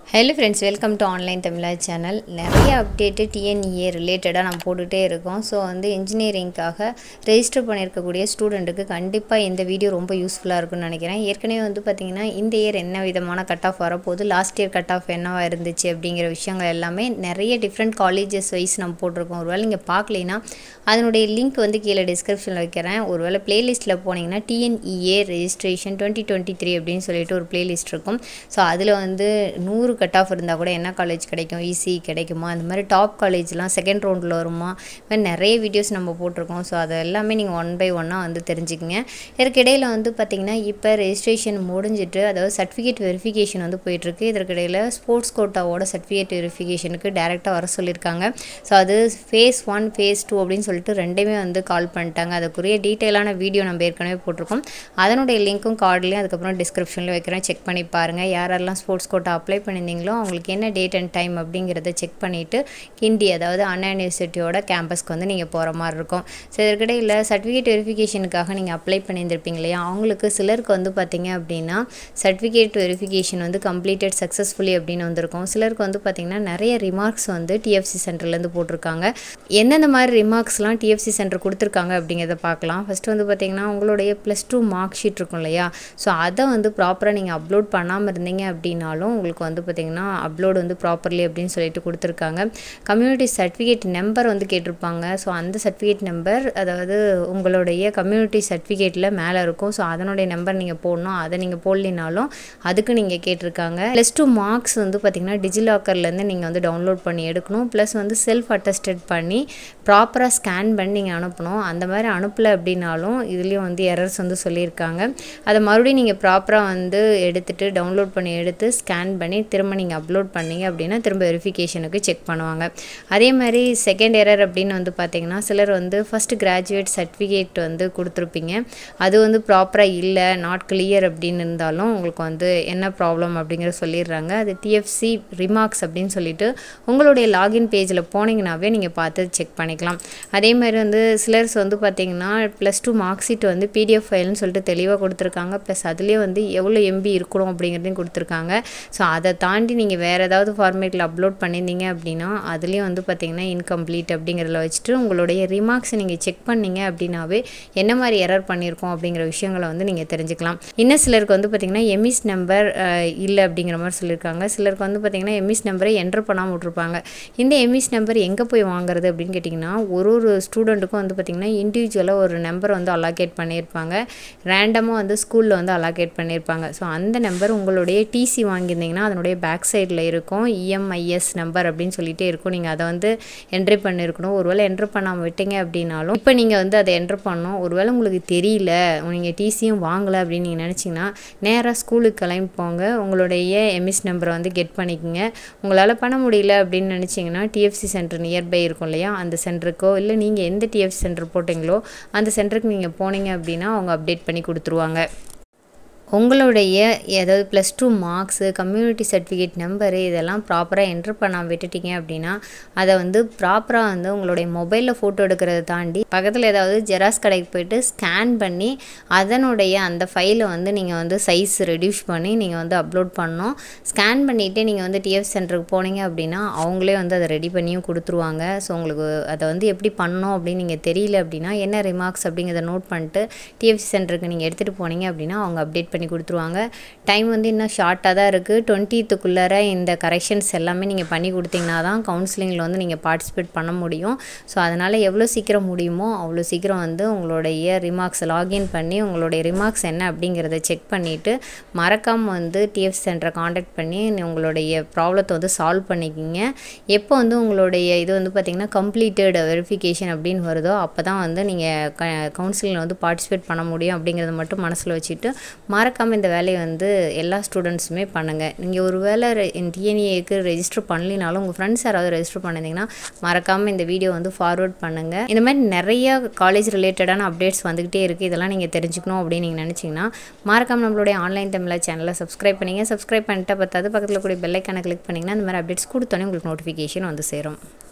hello friends welcome to Online Tamizha channel நிறைய update TNEA ரிலேட்டடாக நம்ம போட்டுகிட்டே இருக்கோம் ஸோ வந்து இன்ஜினியரிங்காக ரெஜிஸ்டர் பண்ணியிருக்கக்கூடிய ஸ்டூடெண்ட்டுக்கு கண்டிப்பாக இந்த வீடியோ ரொம்ப யூஸ்ஃபுல்லாக இருக்கும்னு நினைக்கிறேன் ஏற்கனவே வந்து பார்த்திங்கன்னா இந்த இயர் என்ன விதமான கட் ஆஃப் வரப்போகுது லாஸ்ட் இயர் கட் ஆஃப் என்னவா இருந்துச்சு அப்படிங்கிற விஷயங்கள் எல்லாமே நிறைய டிஃப்ரெண்ட் காலேஜஸ் வைஸ் நம்ம போட்டிருக்கோம் ஒருவேளை நீங்கள் பார்க்கலைன்னா அதனுடைய லிங்க் வந்து கீழே டிஸ்கிரிப்ஷனில் வைக்கிறேன் ஒருவேளை பிளேலிஸ்ட்டில் போனீங்கன்னா TNEA registration twenty twenty three அப்படின்னு சொல்லிட்டு ஒரு பிளேலிஸ்ட் இருக்கும் ஸோ அதில் வந்து நூறு கட் ஆஃப் இருந்தால் கூட என்ன காலேஜ் கிடைக்கும் ஈஸி கிடைக்குமா அந்த மாதிரி டாப் காலேஜ்லாம் செகண்ட் ரவுண்டில் வருமா இந்த மாதிரி நிறைய வீடியோஸ் நம்ம போட்டிருக்கோம் ஸோ அதை எல்லாமே நீங்கள் ஒன் பை ஒன்னாக வந்து தெரிஞ்சுக்கங்க இதற்கிடையில் வந்து பார்த்திங்கன்னா இப்போ ரெஜிஸ்ட்ரேஷன் முடிஞ்சிட்டு அதாவது சர்டிஃபிகேட் வெரிஃபிகேஷன் வந்து போயிட்டுருக்கு இதற்கிடையில் ஸ்போர்ட்ஸ் கோட்டாவோட சர்டிஃபிகேட் வெரிஃபிகேஷனுக்கு டேரெக்டாக வர சொல்லியிருக்காங்க ஸோ அது ஃபேஸ் ஒன் ஃபேஸ் டூ அப்படின்னு சொல்லிட்டு ரெண்டுமே வந்து கால் பண்ணிட்டாங்க அதுக்குரிய டீட்டெயிலான வீடியோ நம்ம ஏற்கனவே போட்டிருக்கோம் அதனுடைய லிங்க்கும் கார்ட்லேயும் அதுக்கப்புறம் டிஸ்கிரிப்ஷனில் வைக்கிறேன் செக் பண்ணி பாருங்கள் யாரெல்லாம் ஸ்போர்ட்ஸ் கோட்டா அப்ளை பண்ணியிருந்தீங்களோ அவங்களுக்கு என்ன டேட் அண்ட் டைம் அப்படிங்கிறத செக் பண்ணிவிட்டு கிண்டி அதாவது அண்ணா யூனிவர்சிட்டியோட கேம்பஸ்க்கு வந்து நீங்கள் போகிற மாதிரி இருக்கும் ஸோ இதற்கிடையில் சர்டிஃபிகேட் வெரிஃபிகேஷனுக்காக நீங்கள் அப்ளை பண்ணியிருந்திருப்பீங்க இல்லையா அவங்களுக்கு சிலருக்கு வந்து பார்த்தீங்க அப்படின்னா சர்டிஃபிகேட் வெரிஃபிகேஷன் வந்து கம்ப்ளீட்டட் சக்ஸஸ்ஃபுல்லி அப்படின்னு வந்திருக்கும் சிலருக்கு வந்து பார்த்திங்கன்னா நிறைய ரிமார்க்ஸ் வந்து டிஎஃப்சி சென்டர்லேருந்து போட்டிருக்காங்க எந்தெந்த மாதிரி ரிமார்க்ஸ்லாம் டிஎஃப்சி சென்டர் கொடுத்துருக்காங்க அப்படிங்கிறத பார்க்கலாம் ஃபஸ்ட்டு வந்து பார்த்திங்கன்னா உங்களுடைய ப்ளஸ் டூ மார்க் ஷீட் இருக்கும் இல்லையா ஸோ அதை வந்து ப்ராப்பராக நீங்கள் அப்லோட் பண்ணாமல் இருந்தீங்க அப்படின்னாலும் உங்களுக்கு வந்து பார்த்திங்கன்னா அப்லோட் வந்து ப்ராப்பர்லி அப்படின்னு சொல்லிட்டு கொடுத்துருக்காங்க கம்யூனிட்டி சர்டிஃபிகேட் நம்பர் வந்து கேட்டிருப்பாங்க ஸோ அந்த சர்டிஃபிகேட் நம்பர் அதாவது உங்களுடைய கம்யூனிட்டி சர்டிஃபிகேட்டில் மேலே இருக்கும் ஸோ அதனுடைய நம்பர் நீங்கள் போடணும் அதை நீங்கள் போடலினாலும் அதுக்கு நீங்கள் கேட்டிருக்காங்க ப்ளஸ் டூ மார்க்ஸ் வந்து பார்த்திங்கன்னா டிஜிலாக்கர்லேருந்து நீங்கள் வந்து டவுன்லோட் பண்ணி எடுக்கணும் ப்ளஸ் வந்து செல்ஃப் அட்டஸ்டட் பண்ணி ப்ராப்பராக ஸ்கேன் பண்ணி நீங்கள் அனுப்பணும் அந்த மாதிரி அனுப்பலை அப்படின்னாலும் இதுலேயும் வந்து எரர்ஸ் வந்து சொல்லியிருக்காங்க அதை மறுபடியும் நீங்கள் ப்ராப்பராக வந்து எடுத்துகிட்டு டவுன்லோட் பண்ணி எடுத்து ஸ்கேன் பண்ணி திரும்ப நீங்கள் அப்லோட் பண்ணீங்க அப்படின்னா திரும்ப வெரிஃபிகேஷனுக்கு செக் பண்ணுவாங்க அதே மாதிரி செகண்ட் எரர் அப்படின்னு வந்து பார்த்தீங்கன்னா சிலர் வந்து ஃபஸ்ட் கிராஜுவேட் சர்டிஃபிகேட் வந்து கொடுத்துருப்பீங்க அது வந்து ப்ராப்பராக இல்லை நாட் கிளியர் அப்படின்னு இருந்தாலும் உங்களுக்கு வந்து என்ன ப்ராப்ளம் அப்படிங்கிற சொல்லிடுறாங்க அது டிஎஃப்சி ரிமார்க்ஸ் அப்படின்னு சொல்லிட்டு உங்களுடைய லாகின் பேஜில் போனீங்கன்னாவே நீங்கள் பார்த்து செக் பண்ணிக்கலாம் அதே மாதிரி வந்து சிலர்ஸ் வந்து பார்த்தீங்கன்னா ப்ளஸ் டூ மார்க் ஷீட் வந்து பிடிஎஃப் ஃபைல்னு சொல்லிட்டு தெளிவாக கொடுத்துருக்காங்க ப்ளஸ் அதுலேயே வந்து எவ்வளோ எம்பி இருக்கணும் அப்படிங்கிறதையும் கொடுத்துருக்காங்க ஸோ அதை தாண்டி நீங்கள் வேறு ஏதாவது ஃபார்மேட்டில் அப்லோட் பண்ணியிருந்தீங்க அப்படின்னா அதுலேயும் வந்து பார்த்திங்கன்னா இன்கம்ப்ளீட் அப்படிங்கிறத வச்சுட்டு உங்களுடைய ரிமார்க்ஸை நீங்கள் செக் பண்ணீங்க அப்படின்னாவே என்ன மாதிரி எரர் பண்ணியிருக்கோம் அப்படிங்கிற விஷயங்களை வந்து நீங்கள் தெரிஞ்சுக்கலாம் இன்னும் சிலருக்கு வந்து பார்த்திங்கன்னா எமிஸ் நம்பர் இல்லை அப்படிங்கிற மாதிரி சொல்லியிருக்காங்க சிலருக்கு வந்து பார்த்திங்கன்னா எமிஸ் நம்பரை என்டர் பண்ணாமல் விட்ருப்பாங்க இந்த எமிஸ் நம்பர் எங்கே போய் வாங்குறது அப்படின்னு கேட்டிங்கன்னா ஒரு ஒரு ஸ்டூடெண்ட்டுக்கும் வந்து பார்த்திங்கன்னா இண்டிவிஜுவலாக ஒரு நம்பர் வந்து அலாகேட் பண்ணியிருப்பாங்க ரேண்டமாக வந்து ஸ்கூலில் வந்து அலாகேட் பண்ணியிருப்பாங்க ஸோ அந்த நம்பர் உங்களுடைய டிசி வாங்கியிருந்தீங்கன்னா அதனுடைய பேக் சைடில் இருக்கும் இஎம்ஐஎஸ் நம்பர் அப்படின்னு சொல்லிட்டே இருக்கும் நீங்கள் அதை வந்து என்ட்ரி பண்ணியிருக்கணும் ஒருவேளை என்ட்ரு பண்ணாமல் விட்டீங்க அப்படின்னாலும் இப்போ நீங்கள் வந்து அதை என்ட்ரு பண்ணணும் ஒருவேளை உங்களுக்கு தெரியல நீங்கள் டிசியும் வாங்கலை அப்படின்னு நீங்கள் நினச்சிங்கன்னா நேராக ஸ்கூலுக்கு கிளம்பி போங்க உங்களுடைய எம்எஸ் நம்பரை வந்து கெட் பண்ணிக்கோங்க உங்களால் பண்ண முடியல அப்படின்னு நினச்சிங்கன்னா டிஎஃப்சி சென்டர் நியர்பை இருக்கும் இல்லையா அந்த சென்டருக்கோ இல்லை நீங்கள் எந்த டிஎஃப்சி சென்டர் போட்டிங்களோ அந்த சென்டருக்கு நீங்கள் போனீங்க அப்படின்னா அவங்க அப்டேட் பண்ணி கொடுத்துருவாங்க உங்களுடைய ஏதாவது plus two marks community certificate number இதெல்லாம் ப்ராப்பராக என்ட்ரு பண்ணாமல் விட்டுட்டீங்க அப்படின்னா அதை வந்து ப்ராப்பராக வந்து உங்களுடைய மொபைலில் ஃபோட்டோ எடுக்கிறத தாண்டி பக்கத்தில் ஏதாவது ஜெராக்ஸ் கடைக்கு போயிட்டு ஸ்கேன் பண்ணி அதனுடைய அந்த ஃபைலை வந்து நீங்கள் வந்து சைஸ் ரெடியூஸ் பண்ணி நீங்கள் வந்து அப்லோட் பண்ணணும் ஸ்கேன் பண்ணிவிட்டு நீங்கள் வந்து டிஎஃப் சென்டருக்கு போனீங்க அப்படின்னா அவங்களே வந்து அதை ரெடி பண்ணியும் கொடுத்துருவாங்க ஸோ உங்களுக்கு அதை வந்து எப்படி பண்ணணும் அப்படின்னு நீங்கள் தெரியல அப்படின்னா என்ன ரிமார்க்ஸ் அப்படிங்கிறத நோட் பண்ணிட்டு டிஎஃப்சி சென்டருக்கு நீங்கள் எடுத்துகிட்டு போனீங்க அப்படின்னா அவங்க அப்டேட் பண்ணி கொடுத்துருவாங்க டைம் வந்து இன்னும் ஷார்ட்டாக தான் இருக்குது டுவெண்ட்டீத்துக்குள்ளார இந்த கரெக்ஷன்ஸ் எல்லாமே நீங்கள் பண்ணி கொடுத்தீங்கன்னா தான் கவுன்சிலிங்கில் வந்து நீங்கள் பார்ட்டிசிபேட் பண்ண முடியும் ஸோ அதனால் எவ்வளோ சீக்கிரம் முடியுமோ அவ்வளோ சீக்கிரம் வந்து உங்களுடைய ரிமார்க்ஸ் லாகின் பண்ணி உங்களுடைய ரிமார்க்ஸ் என்ன அப்படிங்கிறத செக் பண்ணிவிட்டு மறக்காமல் வந்து டிஎஃப் சென்டரை காண்டாக்ட் பண்ணி உங்களுடைய ப்ராப்ளத்தை வந்து சால்வ் பண்ணிக்கிங்க எப்போ வந்து உங்களுடைய இது வந்து பார்த்திங்கன்னா கம்ப்ளீட்டட் வெரிஃபிகேஷன் அப்படின்னு வருதோ அப்போ தான் வந்து நீங்கள் க கவுன்சிலிங்கில் வந்து பார்ட்டிசிபேட் பண்ண முடியும் அப்படிங்கிறத மட்டும் மனசில் வச்சுட்டு மறக்காமல் இந்த வேலையை வந்து எல்லா ஸ்டூடெண்ட்ஸுமே பண்ணுங்கள் நீங்கள் ஒரு வேளை டிஎன்ஏக்கு ரெஜிஸ்டர் பண்ணலினாலும் உங்கள் ஃப்ரெண்ட்ஸ் யாராவது ரெஜிஸ்டர் பண்ணியிருந்தீங்கன்னா மறக்காமல் இந்த வீடியோ வந்து ஃபார்வர்ட் பண்ணுங்கள் இந்த மாதிரி நிறைய காலேஜ் ரிலேட்டடான அப்டேட்ஸ் வந்துக்கிட்டே இருக்குது இதெல்லாம் நீங்கள் தெரிஞ்சுக்கணும் அப்படின்னு நீங்கள் நினச்சிங்கன்னா மறக்காமல் நம்மளுடைய ஆன்லைன் தமிழா சேனலை சப்ஸ்கிரைப் பண்ணிங்க சப்ஸ்கிரைப் பண்ணிட்டு பத்தாது பக்கத்தில் கூடிய பெல்லைக்கான கிளிக் பண்ணிங்கன்னா இந்த மாதிரி அப்டேட்ஸ் கொடுத்தோன்னே உங்களுக்கு நோட்டிஃபிகேஷன் வந்து சேரும்